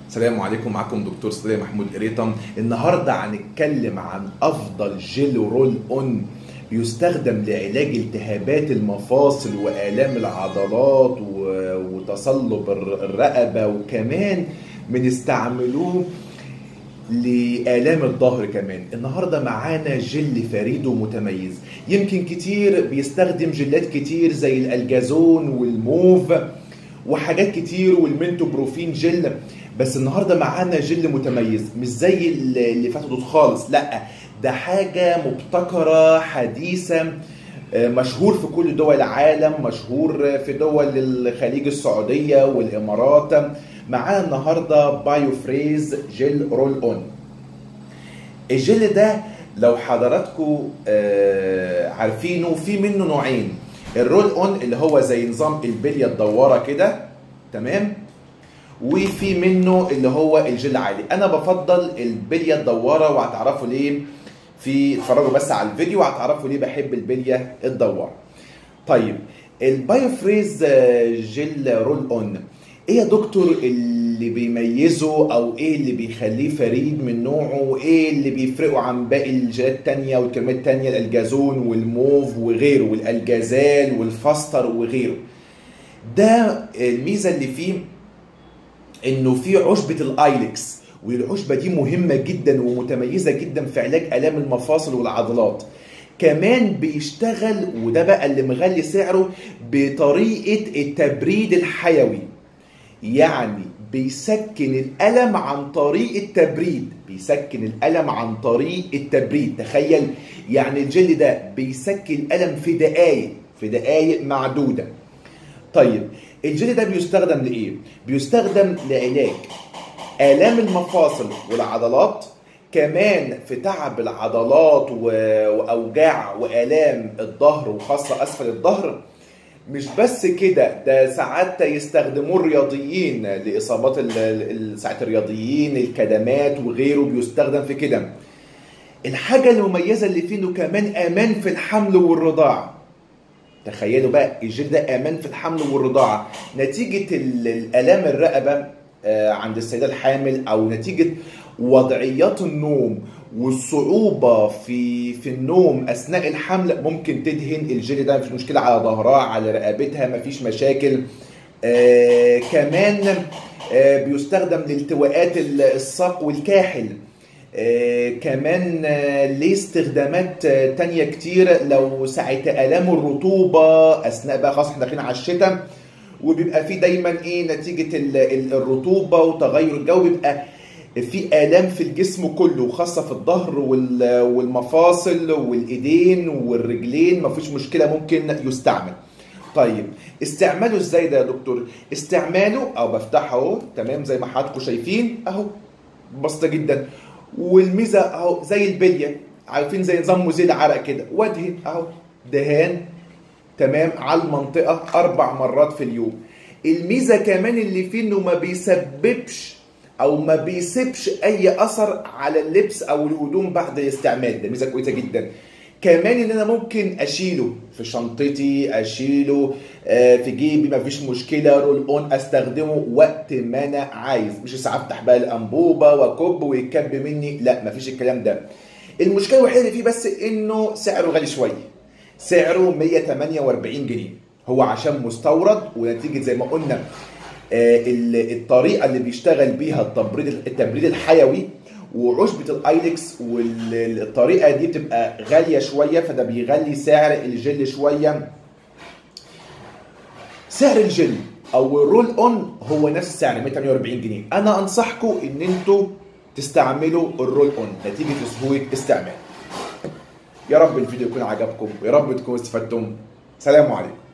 السلام عليكم معكم دكتور صديق محمود قريطم النهارده هنتكلم عن افضل جيل رول اون بيستخدم لعلاج التهابات المفاصل والام العضلات و- وتصلب الر- الرقبه وكمان بنستعملوه لآلام الظهر كمان النهاردة معانا جل فريد ومتميز يمكن كتير بيستخدم جلات كتير زي الألجازون والموف وحاجات كتير والمنتو بروفين جل بس النهارده معانا جل متميز مش زي اللي اللي فاتوا دول خالص لا ده حاجة مبتكرة حديثة آه، مشهور في كل دول العالم مشهور في دول الخليج السعودية والإمارات معانا النهارده بايو فريز جيل رول اون الجل ده لو حضراتكم آه، عارفينه في منه نوعين الرول اون اللي هو زي نظام البليه الدواره كده تمام وفي منه اللي هو الجل عادي انا بفضل البليه الدواره وهتعرفوا ليه في اتفرجوا بس على الفيديو وهتعرفوا ليه بحب البليه الدواره طيب البايو فريز آه، جل رول اون ايه يا دكتور اللي بيميزه او ايه اللي بيخليه فريد من نوعه وايه اللي بيفرقه عن باقي الجيلات التانية والكلمات التانية الالجازون والموف وغيره والالجازال والفاستر وغيره ده الميزة اللي فيه انه في عشبة الايلكس والعشبة دي مهمة جدا ومتميزة جدا في علاج الام المفاصل والعضلات كمان بيشتغل وده بقى اللي مغلي سعره بطريقة التبريد الحيوي يعني بيسكن الألم عن طريق التبريد بيسكن الألم عن طريق التبريد تخيل يعني الجل ده بيسكن الألم في دقايق في دقايق معدودة طيب الجل ده بيستخدم لإيه؟ بيستخدم لعلاج آلام المفاصل والعضلات كمان في تعب العضلات و- وأوجاع وآلام الظهر وخاصة أسفل الظهر مش بس كده ده ساعات يستخدموه الرياضيين لاصابات ال- ال- ساعات الرياضيين الكدمات وغيره بيستخدم في كده الحاجه المميزه اللي فيه انه كمان امان في الحمل والرضاعه تخيلوا بقى الجلد ده امان في الحمل والرضاعه نتيجه ال- الالام الرقبه آه، عند السيده الحامل او نتيجه وضعيات النوم والصعوبة في في النوم أثناء الحمل ممكن تدهن الجل ده مفيش مشكلة على ظهرها على رقبتها مفيش مشاكل آه كمان آه بيستخدم لالتواءات الساق والكاحل آه كمان آه ليه استخدامات آه تانية كتير لو ساعة آلام الرطوبة أثناء بقى خلاص احنا داخلين على الشتاء وبيبقى في دايما ايه نتيجة ال- ال- الرطوبة وتغير الجو بيبقى في آلام في الجسم كله خاصة في الظهر وال- والمفاصل والإيدين والرجلين مفيش مشكلة ممكن يستعمل طيب استعماله ازاي ده يا دكتور استعماله او بفتحه اهو تمام زي ما حضراتكم شايفين اهو بسيطه جدا والميزه اهو زي البليه عارفين زي نظام مزيل عرق كده وادهن اهو دهان تمام على المنطقه اربع مرات في اليوم الميزه كمان اللي فيه انه ما بيسببش او ما بيسيبش اي اثر على اللبس او الهدوم بعد الاستعمال ده ميزه كويسه جدا كمان ان انا ممكن اشيله في شنطتي اشيله آه، في جيبي مفيش مشكله رول اون استخدمه وقت ما انا عايز مش ساعات افتح بقى الانبوبه واكب ويتكب مني لا مفيش الكلام ده المشكله الوحيده اللي فيه بس انه سعره غالي شويه سعره 148 جنيه هو عشان مستورد ونتيجه زي ما قلنا آه، ال- الطريقه اللي بيشتغل بيها التبريد التبريد الحيوي وعشبه الايلكس والطريقه دي بتبقى غاليه شويه فده بيغلي سعر الجل شويه سعر الجل او الرول اون هو نفس السعر 148 جنيه انا انصحكم ان انتوا تستعملوا الرول اون نتيجه سهوله استعمال يا رب الفيديو يكون عجبكم ويا رب تكونوا استفدتم سلام عليكم